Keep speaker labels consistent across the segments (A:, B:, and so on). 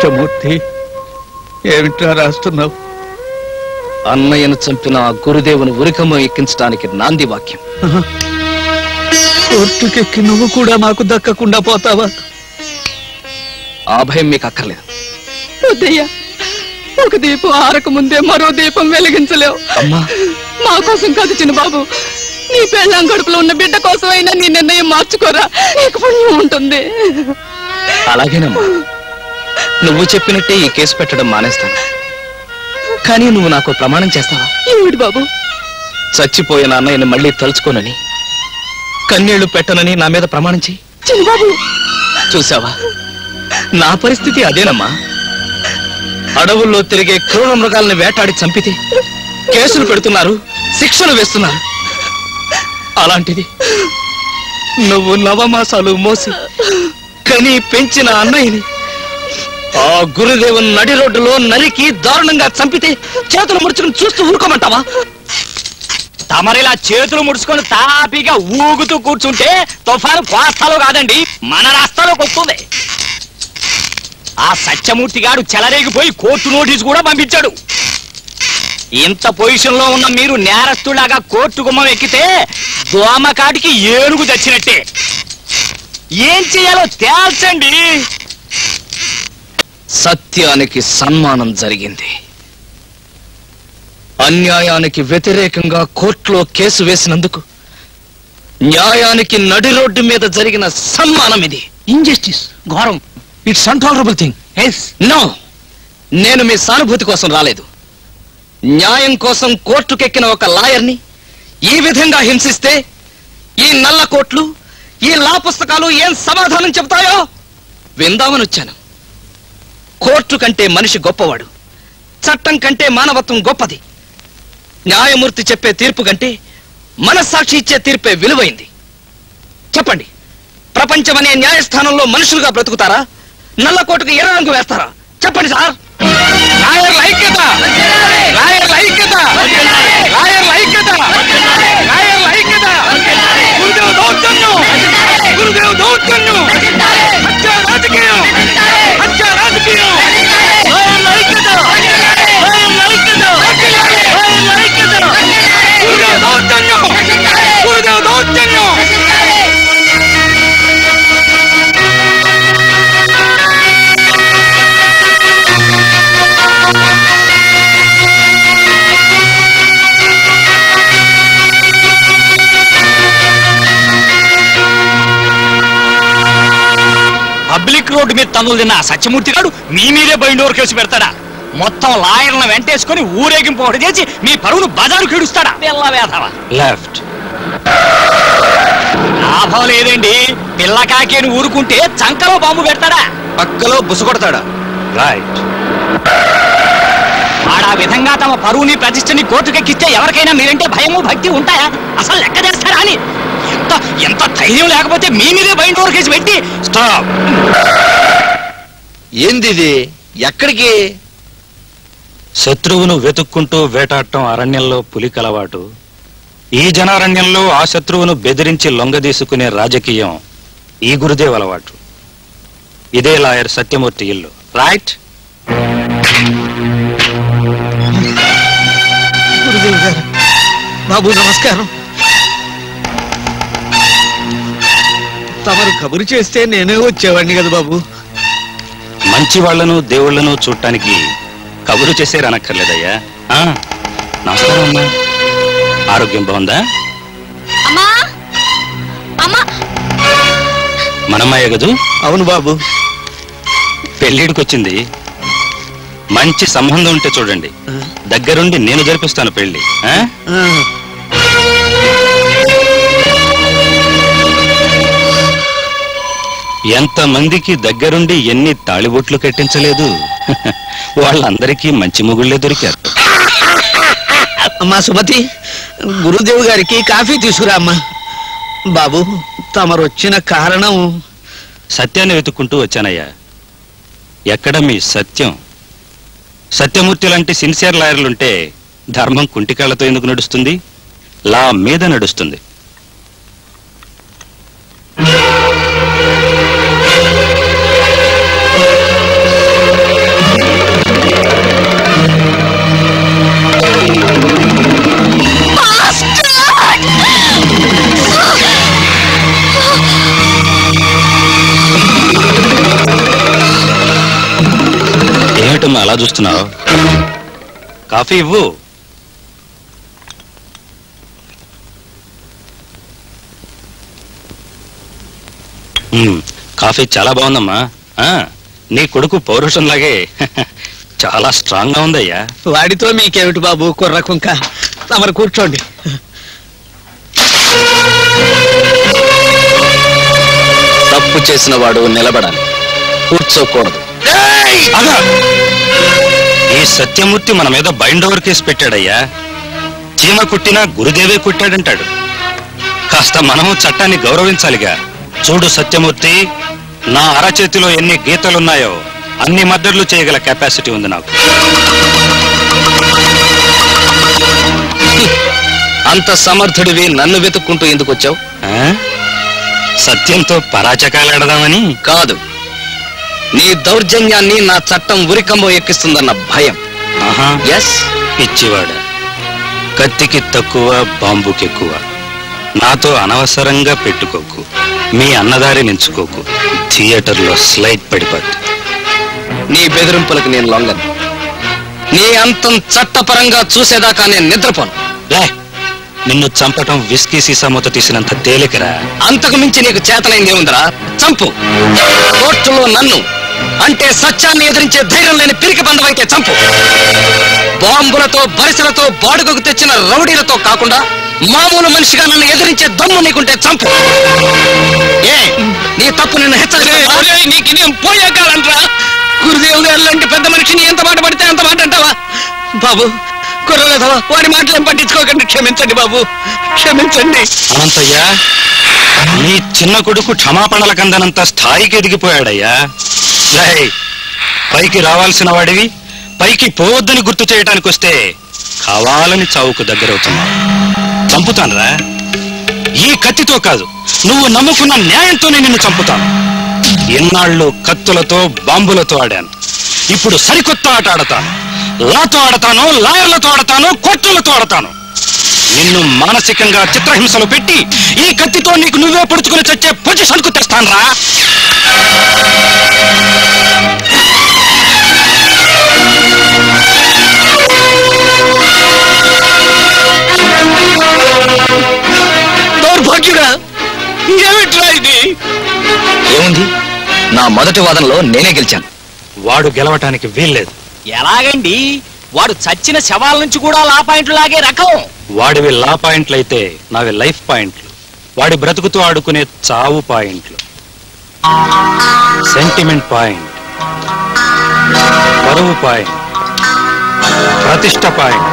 A: సత్యమూర్తి ఏమిట్రా రాస్తున్నావు
B: అన్నయ్యను చంపిన ఆ గురుదేవుని ఉరికము ఎక్కించడానికి నాంది వాక్యం
A: కోర్టుకెక్కి నువ్వు కూడా మాకు దక్కకుండా పోతావా
B: ఆ భయం మీకు అక్కర్లేదు
C: వద్దయ్యా ఒక దీపం ఆరక ముందే మరో దీపం వెలిగించలేవు
B: అమ్మా
C: మా కోసం కాదు చిన్నబాబు నీ పెళ్ళాం కడుపులో ఉన్న బిడ్డ కోసమైనా నీ నిర్ణయం మార్చుకోరా నీకు పుణ్యం ఉంటుంది
B: అలాగేనమ్మా నువ్వు చెప్పినట్టే ఈ కేసు పెట్టడం మానేస్తాను కానీ నువ్వు నాకు ప్రమాణం చేస్తావా
C: ఏమిటి బాబు
B: చచ్చిపోయిన అన్నయ్యని మళ్ళీ తలుచుకోనని కన్నీళ్లు పెట్టనని నా మీద ప్రమాణం చెయ్యి
C: చిన్నబాబు
B: చూసావా నా పరిస్థితి అదేనమ్మా అడవుల్లో తిరిగే క్రూర మృగాల్ని వేటాడి చంపితే కేసులు పెడుతున్నారు శిక్షలు వేస్తున్నారు అలాంటిది నువ్వు నవమాసాలు మోసి కని పెంచిన అన్నయ్యని ఆ గురుదేవుని నడి రోడ్డులో నరికి దారుణంగా చంపితే చేతులు ముడుచుకుని చూస్తూ ఊరుకోమంటావా
D: తమరిలా చేతులు ముడుచుకొని తాపీగా ఊగుతూ కూర్చుంటే తుఫాను కోస్తాలో కాదండి మన రాస్తాలోకి వస్తుంది ఆ సత్యమూర్తి గారు చెలరేగిపోయి కోర్టు నోటీసు కూడా పంపించాడు ఇంత పొజిషన్ లో ఉన్న మీరు నేరస్తులాగా కోర్టు గుమ్మం ఎక్కితే దోమకాటికి ఏనుగు తెచ్చినట్టే ఏం చేయాలో తేల్చండి
B: సత్యానికి సన్మానం జరిగింది అన్యాయానికి వ్యతిరేకంగా కోర్టులో కేసు వేసినందుకు న్యాయానికి నడి రోడ్డు మీద జరిగిన సన్మానం ఇది
D: ఇంజస్టిస్ ఘోరం
B: ఇట్స్ అన్టాలరబుల్ థింగ్ నో నేను మీ సానుభూతి కోసం రాలేదు న్యాయం కోసం కోర్టుకెక్కిన ఒక లాయర్ని ఈ విధంగా హింసిస్తే ఈ నల్ల కోట్లు ఈ లా పుస్తకాలు ఏం సమాధానం చెబుతాయో విందామని వచ్చాను కోర్టు కంటే మనిషి గొప్పవాడు చట్టం కంటే మానవత్వం గొప్పది న్యాయమూర్తి చెప్పే తీర్పు కంటే మనస్సాక్షి ఇచ్చే తీర్పే విలువైంది చెప్పండి ప్రపంచం అనే న్యాయస్థానంలో మనుషులుగా బ్రతుకుతారా నల్ల కోటుకు ఎర్ర రంగు వేస్తారా చెప్పండి సార్ లాయర్ల ఐక్యత లాయర్ల ఐక్యత లాయర్ల ఐక్యత లాయర్ల ఐక్యత గురుదేవ్ దౌర్జన్యం గురుదేవ్ దౌర్జన్యం హత్య రాజకీయం హత్య రాజకీయం లాయర్ల ఐక్యత లాయర్ల ఐక్యత లాయర్ల ఐక్యత గురుదేవ్ దౌర్జన్యం గురుదేవ్ దౌర్జన్యం
D: పబ్లిక్ రోడ్డు మీద తన్నులు తిన్న ఆ సత్యమూర్తి గారు మీ మీదే బయట కేసు పెడతాడా మొత్తం లాయర్లను వెంటేసుకొని ఊరేగింపు ఒకటి చేసి మీ పరువును బజారు కిడుస్తాడా పిల్ల వేధవా
B: లెఫ్ట్
D: లాభం లేదండి పిల్ల కాకేని ఊరుకుంటే చంకలో బాంబు పెడతాడా
B: పక్కలో బుసగొడతాడా రైట్
D: వాడు ఆ విధంగా తమ పరువుని ప్రతిష్టని కోర్టుకెక్కిస్తే ఎవరికైనా మీరంటే భయము భక్తి ఉంటాయా అసలు లెక్క చేస్తారా అని ఎంత ఎంత ధైర్యం లేకపోతే మీ మీదే బయట కేసు పెట్టి స్టాప్
B: ఏంది ఇది ఎక్కడికి
E: శత్రువును వెతుక్కుంటూ వేటాడటం అరణ్యంలో పులి కలవాటు ఈ జనారణ్యంలో ఆ శత్రువును బెదిరించి లొంగదీసుకునే రాజకీయం ఈ గురుదేవ్ అలవాటు ఇదే లాయర్ సత్యమూర్తి ఇల్లు రైట్
A: గురుదేవ్ గారు బాబు నమస్కారం తమరు కబురు చేస్తే నేనే వచ్చేవాడిని కదా బాబు
E: మంచి వాళ్లను దేవుళ్లను చూడటానికి కబురు చేసే రనక్కర్లేదయ్యా ఆ, నమస్కారం అమ్మా ఆరోగ్యం బాగుందా
F: అమ్మా అమ్మా
E: మనమ్మాయ గదు
A: అవును బాబు
E: పెళ్ళిడికి వచ్చింది మంచి సంబంధం ఉంటే చూడండి దగ్గరుండి నేను జరిపిస్తాను పెళ్లి ఆ?
A: ఆ,
E: ఎంతమందికి దగ్గరుండి ఎన్ని తాళిబొట్లు కట్టించలేదు వాళ్ళందరికీ మంచి మొగుళ్ళే దొరికారు
A: అమ్మా సుమతి గురుదేవ్ గారికి కాఫీ తీసుకురా అమ్మా బాబు తమరు వచ్చిన కారణం
E: సత్యాన్ని వెతుక్కుంటూ వచ్చానయ్యా ఎక్కడ మీ సత్యం సత్యమూర్తి లాంటి సిన్సియర్ లాయర్లుంటే ధర్మం కుంటికాళ్లతో ఎందుకు నడుస్తుంది లా మీద నడుస్తుంది అలా చూస్తున్నావు కాఫీ ఇవ్వు మ్మ్, కాఫీ చాలా బాగుందమ్మా ఆ, నీ కొడుకు పౌరుషంలాగే చాలా స్ట్రాంగ్ గా ఉందయ్యా
A: వాడితో మీకేమిటి బాబు కుర్ర కుంక తమరు కూర్చోండి
B: తప్పు చేసిన వాడు నిలబడాలి కూర్చోకూడదు
E: అగా! ఈ సత్యమూర్తి మన మీద బైండ్ ఓవర్ కేసు పెట్టాడయ్యా చీమ కుట్టినా గురుదేవే కుట్టాడంటాడు కాస్త మనము చట్టాన్ని గౌరవించాలిగా చూడు సత్యమూర్తి నా అరచేతిలో ఎన్ని గీతలున్నాయో అన్ని మద్దర్లు చేయగల కెపాసిటీ ఉంది నాకు
B: అంత సమర్థుడివి నన్ను వెతుక్కుంటూ ఎందుకు వచ్చావు
E: ఆ? సత్యంతో పరాచకాలాడదామని
B: కాదు నీ దౌర్జన్యాన్ని నా చట్టం ఉరికంబం ఎక్కిస్తుందన్న భయం
E: ఆహా
B: ఎస్
E: పిచ్చివాడ కత్తికి తక్కువ బాంబుకి ఎక్కువ నాతో అనవసరంగా పెట్టుకోకు మీ అన్నదారి నించుకోకు థియేటర్లో స్లైడ్ పడిపోద్ది
B: నీ బెదిరింపులకు నేను లొంగను నీ అంతం చట్టపరంగా చూసేదాకా నేను నిద్రపోను
E: లే నిన్ను చంపటం విస్కీ సీసా మూత తీసినంత తేలికరా
B: అంతకు మించి నీకు చేతనైంది ఏముందిరా చంపు కోర్టులో నన్ను అంటే సత్యాన్ని ఎదిరించే ధైర్యం లేని పిరికి బంధమైతే చంపు బాంబులతో బరిసెలతో బాడుగకు తెచ్చిన రౌడీలతో కాకుండా మామూలు మనిషిగా నన్ను ఎదిరించే దమ్ము నీకుంటే చంపు ఏ నీ తప్పు నిన్ను హెచ్చరిస్తా నీకు నేను పోయేకాలంట్రా గురుదేవుడు ఎలాంటి పెద్ద మనిషిని ఎంత మాట పడితే అంత మాట అంటావా బాబు కుర్రలేదవా వారి మాటలు ఏం పట్టించుకోకండి క్షమించండి బాబు క్షమించండి
E: అనంతయ్య నీ చిన్న కొడుకు క్షమాపణల కందనంత స్థాయికి ఎదిగిపోయాడయ్యా రేయ్, పైకి రావాల్సిన వాడివి పైకి పోవద్దని గుర్తు చేయటానికి వస్తే కావాలని చావుకు దగ్గరవుతున్నావు చంపుతానురా ఈ కత్తితో కాదు నువ్వు నమ్ముకున్న న్యాయంతోనే నిన్ను చంపుతాను ఎన్నాళ్ళు కత్తులతో బాంబులతో ఆడాను ఇప్పుడు సరికొత్త ఆట ఆడతాను లాతో ఆడతాను లాయర్లతో ఆడతాను కోర్టులతో ఆడతాను నిన్ను మానసికంగా చిత్రహింసలు పెట్టి ఈ కత్తితో నీకు నువ్వే పొడుచుకుని చచ్చే పొజిషన్ కు తెస్తాన్రా
B: దౌర్భాగ్యుడా ఏమిట్రా ఇది ఏముంది నా మొదటి వాదనలో నేనే గెలిచాను
E: వాడు గెలవటానికి వీల్లేదు
D: ఎలాగండి వాడు చచ్చిన శవాల నుంచి కూడా లా పాయింట్లు లాగే రకం
E: వాడివి లా పాయింట్లు అయితే నావి లైఫ్ పాయింట్లు వాడి బ్రతుకుతూ ఆడుకునే చావు పాయింట్లు సెంటిమెంట్ పాయింట్ పరువు పాయింట్ ప్రతిష్ట పాయింట్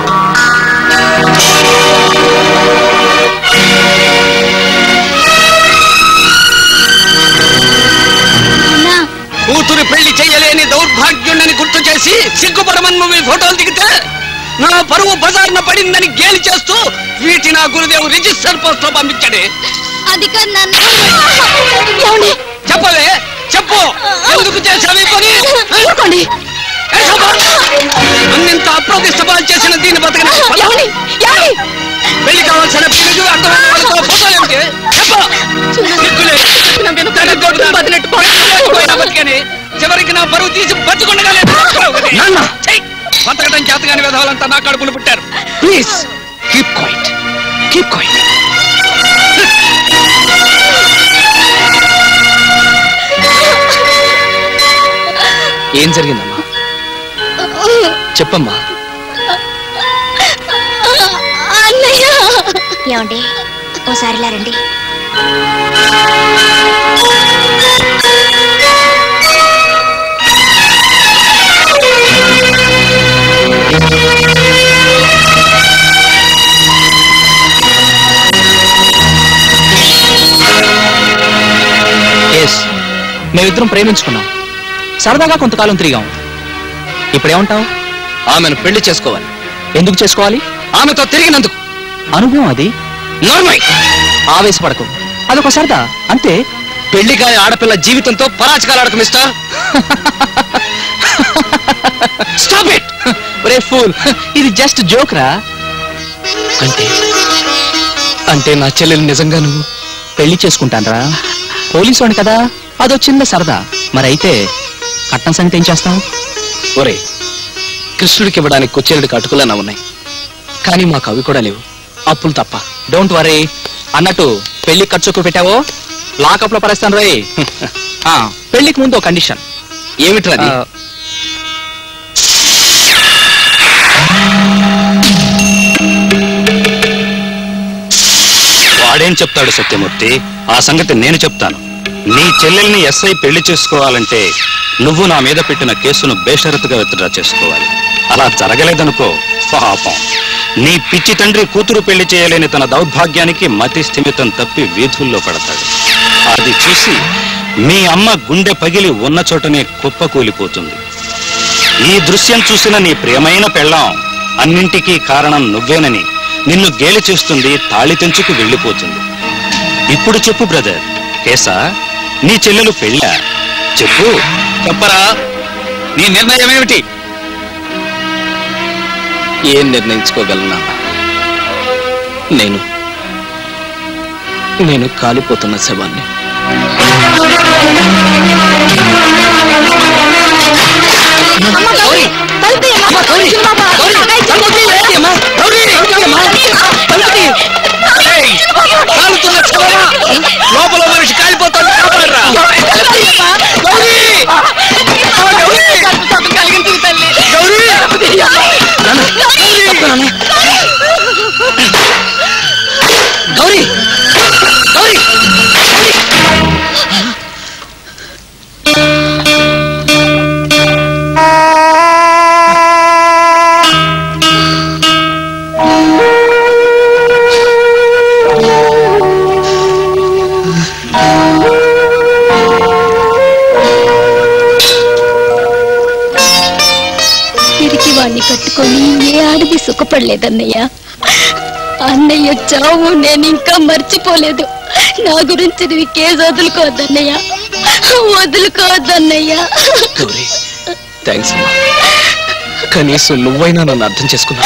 F: అన్నా
B: కూతురు పెళ్లి చేయలేని దౌర్భాగ్యుణ్ణని గుర్తు చేసి సిగ్గుపడమని నువ్వు ఈ ఫోటోలు దిగితే నా పరువు బజార్న పడిందని గేలి చేస్తూ వీటి నా గురుదేవు రిజిస్టర్ పోస్ట్ లో పంపించాడే
F: అది కాదు నాన్న ఏమండి
B: చెప్పవే చెప్పు ఎందుకు చేసావు ఈ పని
F: ఊరుకోండి
B: ఏ సభ? అన్నింత అప్రదిష్ట పాలు చేసిన దీన్ని బతకని
F: ఏమండి ఏమండి
B: పెళ్లి కావాల్సిన పిల్లలు అర్థమైన వాళ్ళతో ఫోటోలు ఏమిటి చెప్పు సిగ్గులేదు. దరిద్రుడు బతినట్టు పోయినా బతికని చివరికి నా పరువు తీసి బతుకుండగా లేదు చెయ్. బతకడం చేతగాని విధాలంతా నా కడుపులు పుట్టారు please keep quiet keep quiet ఏం జరిగిందమ్మా చెప్పమ్మా
F: అన్నయ్య ఏమండి ఓసారి ఇలా రండి
B: ఎస్ మేమిద్దరం ప్రేమించుకున్నాం సరదాగా కొంతకాలం తిరిగాం ఇప్పుడేమంటావు ఆమెను పెళ్లి చేసుకోవాలి ఎందుకు చేసుకోవాలి ఆమెతో తిరిగినందుకు అనుభవం అది నార్మల్ ఆవేశపడకు అదొక సరదా అంతే పెళ్లికాయ ఆడపిల్ల జీవితంతో పరాచకాలాడకు మిస్టర్ స్టాప్ ఇట్ ఒరే ఫూల్ ఇది జస్ట్ జోక్ రా అంటే అంటే నా చెల్లెలు నిజంగా నువ్వు పెళ్లి చేసుకుంటానరా పోలీసు వాడిని కదా అదో చిన్న సరదా మరైతే కట్నం సంగతి ఏం చేస్తావు ఒరే కృష్ణుడికి ఇవ్వడానికి కొచ్చేరుడు కట్టుకులన్నా ఉన్నాయి కానీ మాకు అవి కూడా లేవు అప్పులు తప్ప డోంట్ వరీ అన్నట్టు పెళ్లి ఖర్చుకు పెట్టావో లాకప్ లో పరేస్తాను రోయ్ ఆ, పెళ్లికి ముందు ఒక కండిషన్ ఏమిట్రది
E: వాడేం చెప్తాడు సత్యమూర్తి ఆ సంగతి నేను చెప్తాను నీ చెల్లెల్ని ఎస్ఐ పెళ్లి చేసుకోవాలంటే నువ్వు నా మీద పెట్టిన కేసును బేషరతుగా విత్డ్రా చేసుకోవాలి అలా జరగలేదనుకో పాపం నీ పిచ్చి తండ్రి కూతురు పెళ్లి చేయలేని తన దౌర్భాగ్యానికి మతి స్థిమితం తప్పి వీధుల్లో పడతాడు అది చూసి మీ అమ్మ గుండె పగిలి ఉన్న చోటనే కుప్పకూలిపోతుంది ఈ దృశ్యం చూసిన నీ ప్రియమైన పెళ్ళాం అన్నింటికీ కారణం నువ్వేనని నిన్ను గేలి చేస్తుంది తాళి తెంచుకు వెళ్ళిపోతుంది ఇప్పుడు చెప్పు బ్రదర్ కేసా నీ చెల్లెలు పెళ్ళా చెప్పు
B: చెప్పరా నీ నిర్ణయం ఏమిటి ఏం నిర్ణయించుకోగలను నాన్న నేను నేను కాలిపోతున్న శవాన్ని కాలుతున్న శవమా? లోపల మనిషి కాలిపోతాడు కాపాడరా గౌరీ గౌరీ
F: తిరిగి వాణ్ణి కట్టుకొని ఏ ఆడది సుఖపడలేదన్నయ్య అన్నయ్య చావు నేను ఇంకా మర్చిపోలేదు నా గురించి నువ్వు కేసు వదులుకోవద్దన్నయ్య వదులుకోవద్దన్నయ్య
B: గౌరీ థ్యాంక్స్ అమ్మా కనీసం నువ్వైనా నన్ను అర్థం చేసుకున్నా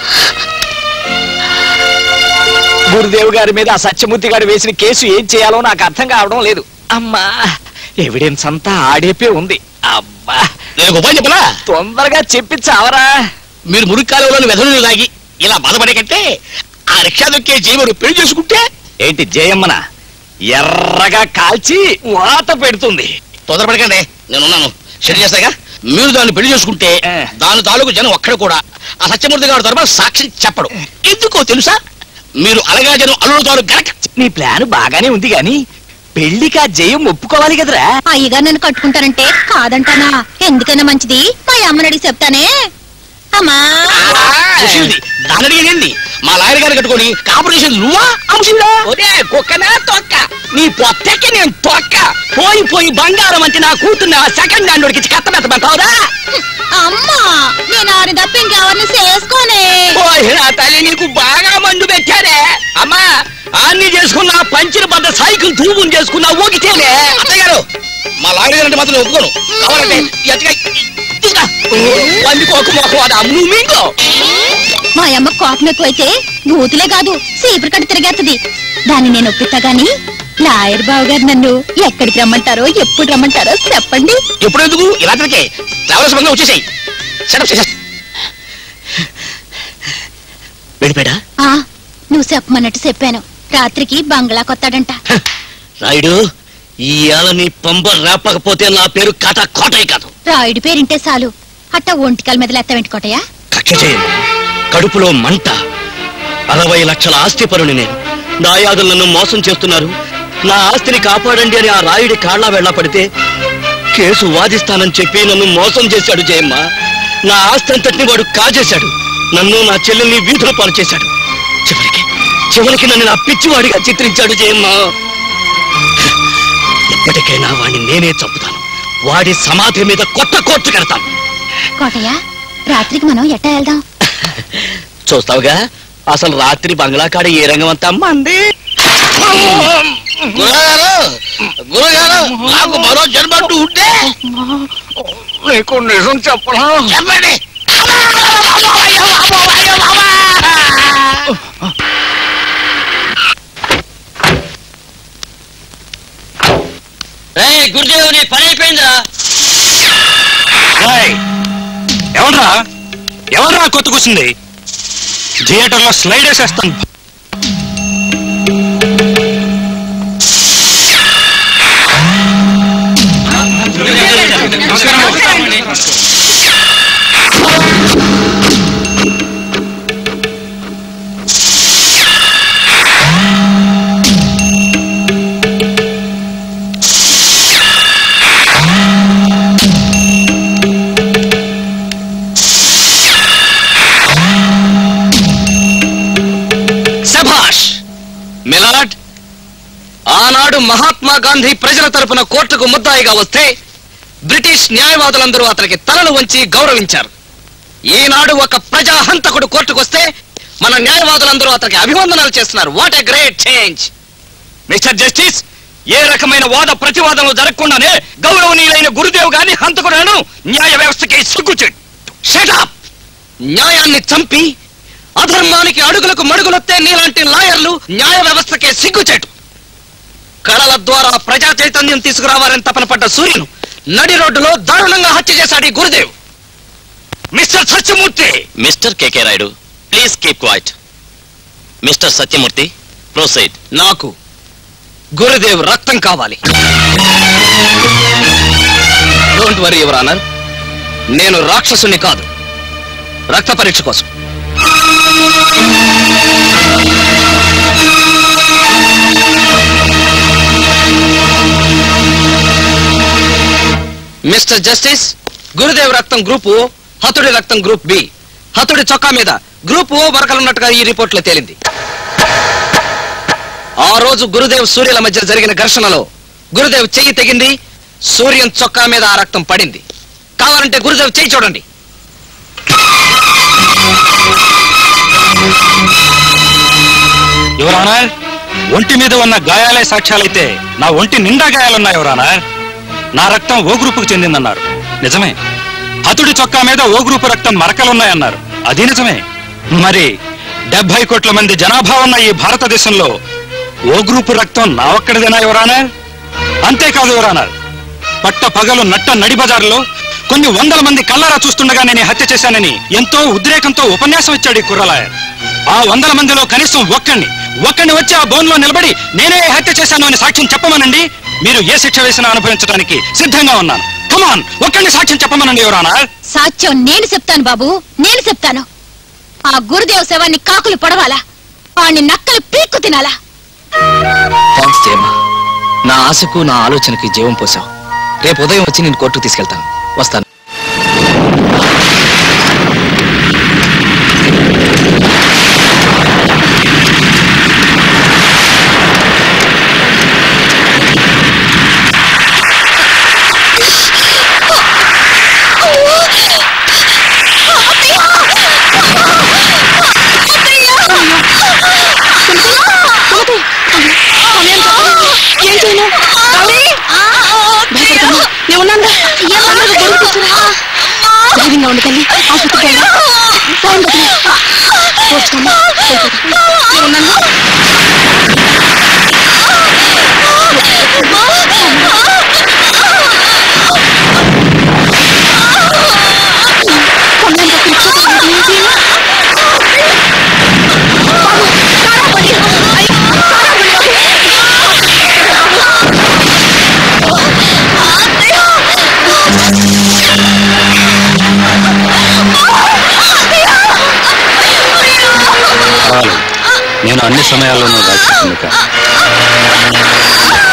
D: గురుదేవ్ గారి మీద ఆ సత్యమూర్తి గారు వేసిన కేసు ఏం చేయాలో నాకు అర్థం కావడం లేదు అమ్మా ఎవిడెన్స్ అంతా ఆడేపే ఉంది అబ్బా
A: నేను ఉపాయం చెప్పలా
D: తొందరగా చెప్పి చావరా
A: మీరు మురికి కాలువలోని వెధలు తాగి ఇలా బాధపడే కంటే ఆ రిక్షా దొక్కే జీవుడు పెళ్లి చేసుకుంటే
D: ఏంటి జయమ్మన ఎర్రగా కాల్చి వాత పెడుతుంది
A: తొందరపడకండి నేనున్నాను సెట్ చేస్తాగా మీరు దాన్ని పెళ్లి చేసుకుంటే
D: ఆ.
A: దాని తాలూకు జనం ఒక్కడ కూడా ఆ సత్యమూర్తి గారి తరపున సాక్షి చెప్పడు ఎందుకో తెలుసా మీరు అలగా జనం అల్లుతారు గనక
D: నీ ప్లాన్ బాగానే ఉంది గాని పెళ్లికి ఆ జయం ఒప్పుకోవాలి కదరా
F: అయ్యగారు నన్ను కట్టుకుంటానంటే కాదంటానా ఎందుకైనా మంచిది మా అమ్మని అడిగి చెప్తానే అమ్మా
A: సుశీల్ది దాని అడిగేది మా లాయర్ గారు కట్టుకొని కాంపిటీషన్ నువ్వా అంశంలో
D: ఒరే కుక్కనా తొక్క నీ పొత్తకి నేను తొక్క పోయి పోయి బంగారం అంటే నా కూతుర్ని ఆ సెకండ్ హ్యాండ్ ఉడికి కత్తబెత్తమంటావురా
F: అమ్మా నేను ఆరి తప్ప ఇంకెవరిని చేసుకోనే
D: ఓయ్ నా తల్లి నీకు బాగా మందు పెట్టారే అమ్మా అన్ని చేసుకున్నా పంచిన పడ్డ సైకిల్ తూబుని చేసుకున్నా ఊగితేనే
A: అత్తయ్య గారు మా లాయర్ గారు అంటే మాత్రం నేను ఒప్పుకోను కావాలంటే ఈ అత్తగా తీసుకా.
D: పందికోక మొక్కవాడు అమ్ము మింగో
F: మా అమ్మ కోపం ఎక్కువైతే బూతులే కాదు సీపురు కట్టు తిరిగేస్తుంది దాన్ని నేను ఒప్పిస్తా గాని లాయర్ బాబు గారు నన్ను ఎక్కడికి రమ్మంటారో ఎప్పుడు రమ్మంటారో చెప్పండి
A: ఎప్పుడు ఎందుకు ఈ రాత్రికి ట్రావెల్స్ బంగా వచ్చేసాయి సెటప్ చేసే వెళ్ళిపోయాడా
F: ఆ నువ్వు చెప్పమన్నట్టు చెప్పాను రాత్రికి బంగ్లా కొత్తాడంట
A: రాయుడు ఈ ఏళ నీ పంబ రేపకపోతే నా పేరు కాట కోటయ్య కాదు
F: రాయుడి పేరింటే చాలు అట్ట ఒంటికాల మీద లెత్త కోటయ్యా
A: కక్ష చేయండి కడుపులో మంట అరవై లక్షల ఆస్తి పరుని నేను దాయాదులు నన్ను మోసం చేస్తున్నారు నా ఆస్తిని కాపాడండి అని ఆ రాయుడి కాళ్ళ వెళ్ళ పడితే కేసు వాదిస్తానని చెప్పి నన్ను మోసం చేశాడు జయమ్మ నా ఆస్తి అంతటిని వాడు కాజేశాడు నన్ను నా చెల్లెల్ని వీధుల పాలు చేశాడు చివరికి చివరికి నన్ను నా పిచ్చివాడిగా చిత్రించాడు జయమ్మ ఎప్పటికైనా వాడిని నేనే చంపుతాను వాడి సమాధి మీద కొత్త కోర్టు కడతాను
F: కోటయ్య రాత్రికి మనం ఎట్టా వెళ్దాం
A: చూస్తావుగా అసలు రాత్రి బంగ్లా కాడ ఏ రంగం అంతా మంది గురుగారు గురుగారు నాకు మరో జన్మంటూ ఉంటే
D: నీకు నిజం చెప్పనా
A: చెప్పండి
B: గురుదేవ్ నీ పని అయిపోయిందిరా
E: ఏయ్, ఎవడ్రా ఎవరా కొత్త కూర్చుంది థియేటర్లో స్లైడ్ వేసేస్తాను
B: శభాష్ మిలాడ్ ఆనాడు మహాత్మా గాంధీ ప్రజల తరపున కోర్టుకు ముద్దాయిగా వస్తే బ్రిటిష్ న్యాయవాదులందరూ అతనికి తలలు వంచి గౌరవించారు ఈనాడు ఒక ప్రజాహంతకుడు కోర్టుకు వస్తే మన న్యాయవాదులందరూ అతనికి అభివందనాలు చేస్తున్నారు what a great change
D: mister justice ఏ రకమైన వాద ప్రతివాదనలు జరగకుండానే గౌరవనీయులైన గురుదేవ్ గారిని హంతకుడను న్యాయ వ్యవస్థకి సిగ్గుచెట్టు
B: షటప్ న్యాయాన్ని చంపి అధర్మానికి అడుగులకు మడుగులొత్తే నీలాంటి లాయర్లు న్యాయ వ్యవస్థకే సిగ్గుచేటు కళల ద్వారా ప్రజా చైతన్యం తీసుకురావాలని తపన పడ్డ సూర్యును నడి రోడ్డులో దారుణంగా హత్య చేశాడు ఈ Gurudev
D: mister Satyamurthy
A: mister K K Rayudu please keep quiet mister Satyamurthy proceed
B: నాకు గురుదేవ్ రక్తం కావాలి డోంట్ వరీ యువర్ ఆనర్ నేను రాక్షసుని కాదు రక్త పరీక్ష కోసం మిస్టర్ జస్టిస్ గురుదేవ్ రక్తం గ్రూప్ ఓ హతుడి రక్తం గ్రూప్ బి హతుడి చొక్కా మీద గ్రూప్ ఓ వరకలున్నట్టుగా ఈ రిపోర్ట్లో తేలింది ఆ రోజు గురుదేవ్ సూర్యుల మధ్య జరిగిన ఘర్షణలో గురుదేవ్ చెయ్యి తెగింది సూర్యం చొక్కా మీద ఆ రక్తం పడింది కావాలంటే గురుదేవ్ చెయ్యి చూడండి
E: ఎవరానా ఒంటి మీద ఉన్న గాయాలే సాక్ష్యాలైతే నా ఒంటి నిండా గాయాలున్నాయి ఎవరానా నా రక్తం ఓ గ్రూపుకు చెందిందన్నారు నిజమే హతుడి చొక్కా మీద ఓ గ్రూపు రక్తం మరకలున్నాయన్నారు అది నిజమే మరి డెబ్బై కోట్ల మంది జనాభా ఉన్న ఈ భారతదేశంలో ఓ గ్రూపు రక్తం నా ఒక్కడిదేనా ఎవరానా అంతేకాదు ఎవరానా పట్ట పగలు నట్ట నడి బజార్లో కొన్ని వందల మంది కళ్ళారా చూస్తుండగా నేను ఈ హత్య చేశానని ఎంతో ఉద్రేకంతో ఉపన్యాసం ఇచ్చాడు ఈ కుర్రలాయ ఆ వందల మందిలో కనీసం ఒక్కడిని ఒక్కడిని వచ్చి ఆ బోన్లో నిలబడి నేనే ఈ హత్య చేశాను అని సాక్ష్యం చెప్పమనండి మీరు ఏ శిక్ష వేసినా అనుభవించడానికి సిద్ధంగా ఉన్నాను కమాన్ ఒక్కడిని సాక్ష్యం చెప్పమనండి ఎవరానా
F: సాక్ష్యం నేను చెప్తాను బాబు నేను చెప్తాను ఆ గురుదేవ్ శవాన్ని కాకులు పడవాలా వాణ్ణి నక్కలు పీక్కు తినాలా
B: థ్యాంక్స్ జయమ్మ నా ఆశకు నా ఆలోచనకి జీవం పోసావు రేపు ఉదయం వచ్చి నేను కోర్టుకు తీసుకెళ్తాను వస్తాను
F: ఏం చేయను ధైర్యంగా ఉండి తల్లి ఆసుపత్రికి వెళ్దాం. సౌండ్ వదిలే. కూర్చోమ్మా. నేను ఉన్నాను. కొండంత కూర్చోకండి. ఏం చేయను? బాబు, కారా పడి. అయ్యో, కారా పడి.
E: చాలు నేను అన్ని సమయాల్లోనూ రాక్షసుని కాదు